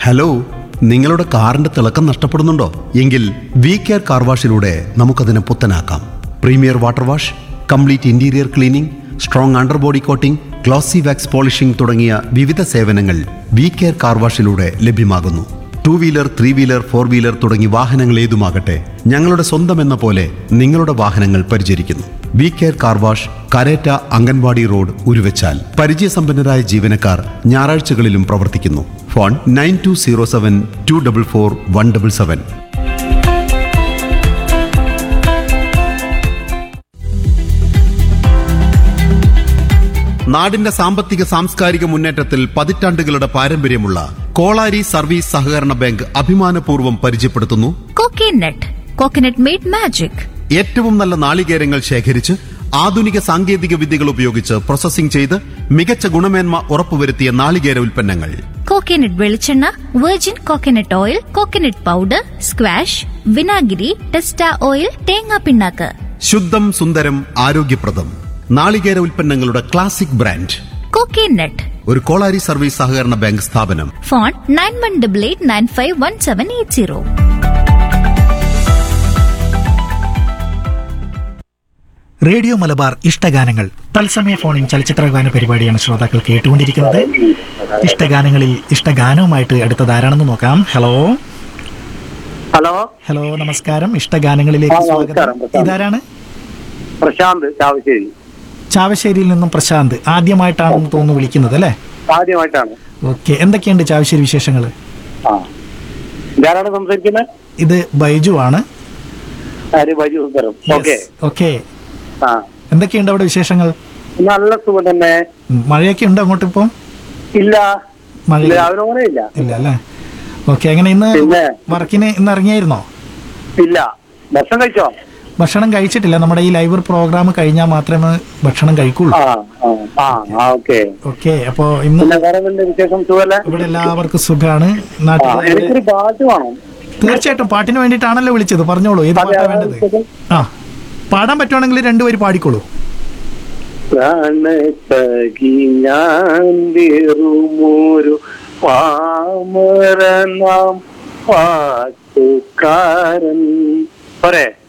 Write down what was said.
Hello നിങ്ങളുടെ കാറിന്റെ തിളക്കം നഷ്ടപ്പെടുന്നുണ്ടോ എങ്കിൽ വി കെയർ കാർ വാഷിലൂടെ നമുക്കതിനെ പുത്തനാക്കാം premier water wash complete interior cleaning strong under body coating glossy wax polishing തുടങ്ങിയ വിവിധ സേവനങ്ങൾ വി കെയർ കാർ വാഷിലൂടെ ലഭ്യമാകുന്നു two wheeler three wheeler four wheeler തുടങ്ങി വാഹനങ്ങൾ ഏതുമാകട്ടെ ഞങ്ങളുടെ സ്വന്തം എന്ന പോലെ നിങ്ങളുടെ വാഹനങ്ങൾ പരിചരിക്കുന്നു V care car wash Karetta anganwadi road Uruvachal പരിചയസമ്പന്നരായ ജീവനക്കാർ ഞായറാഴ്ചകളിലും പ്രവർത്തിക്കുന്നു phone nine two zero seven two double four one double seven നാടിന്റെ സാമ്പത്തിക സാംസ്കാരിക മുന്നേറ്റത്തിൽ പതിറ്റാണ്ടുകളുടെ പാരമ്പര്യമുള്ള കോളാരി സർവീസ് സഹകരണ ബാങ്ക് അഭിമാനപൂർവ്വം പരിചയപ്പെടുത്തുന്നു കോക്കനട്ട് കോക്കനട്ട് മെയ്ഡ് മാജിക് ഏറ്റവും നല്ല നാളികേരങ്ങൾ ശേഖരിച്ച് ആധുനിക സാങ്കേതിക വിദ്യകൾ ഉപയോഗിച്ച് പ്രോസസ്സിംഗ് ചെയ്ത് മികച്ച ഗുണമേന്മ ഉറപ്പുവരുത്തിയ നാളികേര ഉൽപ്പന്നങ്ങൾ കോക്കനട്ട് വെളിച്ചെണ്ണ virgin coconut oil coconut powder squash വിനാഗിരി ടെസ്റ്റ ഓയിൽ തേങ്ങാ പിണ്ണാക്ക് ശുദ്ധം സുന്ദരം ആരോഗ്യപ്രദം നാളികേര ഉൽപ്പന്നങ്ങളുടെ ക്ലാസിക് ബ്രാൻഡ് കോക്കനട്ട് ഒരു കോളാരി സർവീസ് സഹകരണ ബാങ്ക് സ്ഥാപനം phone nine one double eight nine five one seven eight zero radio Malabar ഇഷ്ടഗാനങ്ങൾ തത്സമയ ഫോണിൻ ചലച്ചിത്ര ഗാന പരിപാടിയാണ് ശ്രോതാക്കൾ കേട്ടുകൊണ്ടിരിക്കുന്നത് ഇഷ്ടഗാനങ്ങളിൽ ഇഷ്ടഗാനവുമായിട്ട് അടുത്തത് ആരാണെന്ന് നോക്കാം ഹലോ ഹലോ ഹലോ നമസ്കാരം ഇഷ്ടഗാനങ്ങളിലേക്ക് ആ, സ്വാഗതം നമസ്കാരം, പ്രശാന്ത്. ഇതാരാണ് പ്രശാന്ത് ചാവശ്ശേരി ചാവശ്ശേരിയിൽ നിന്നും പ്രശാന്ത് ആദ്യമായിട്ടാണെന്ന് തോന്നുന്നു വിളിക്കുന്നത് അല്ലേ ആദ്യമായിട്ടാണ് ഓക്കെ എന്തൊക്കെയുണ്ട് ചാവശ്ശേരി വിശേഷങ്ങൾ ആ ഇതാരാണ് സംസാരിക്കുന്നത് ഇത് ബൈജു ആണ് ആര് ബൈജു സുന്ദരം ഓക്കെ ഓക്കെ ആ എന്തൊക്കെയുണ്ട് അവിടെ വിശേഷങ്ങൾ നല്ല സുഖം തന്നെ ഉം, മഴയൊക്കെ ഉണ്ടോ അങ്ങോട്ട് ഇപ്പം ഇല്ല മഴ ഇല്ല രാവിലെ ഇല്ല ഇല്ല അല്ലേ ഓക്കെ അങ്ങനെ ഇന്ന് പിന്നെ? വർക്കിന് ഇന്ന് ഇറങ്ങിയായിരുന്നോ ഇല്ല ഭക്ഷണം കഴിച്ചോ ഭക്ഷണം കഴിച്ചിട്ടില്ല നമ്മുടെ ഈ ലൈവ് പ്രോഗ്രാം കഴിഞ്ഞാൽ മാത്രമേ ഭക്ഷണം കഴിക്കുള്ളൂ ആ ആ ആ ആ ഓക്കെ ഓക്കെ അപ്പോ ഇന്ന് പിന്നെ വേറെ എന്തെങ്കിലും വിശേഷം സുഖല്ലേ ഇവിടെ എല്ലാവർക്കും സുഖാണ് ആ നാട്ടിൽ എനിക്കൊരു പാട്ട് വേണം തീർച്ചയായിട്ടും പാട്ടിന് വേണ്ടിയിട്ടാണല്ലോ വിളിച്ചത് പറഞ്ഞോളൂ ഏത് അതെ, പാട്ടാ അതെ, വേണ്ടത് അതെ. ആ പാടാൻ പറ്റുവാണെങ്കിൽ രണ്ടുപേര് പാടിക്കോളൂ പ്രാണസഖി ഞാൻ വെറുമൊരു പാമരനാം പാട്ടുകാരൻ പോരെ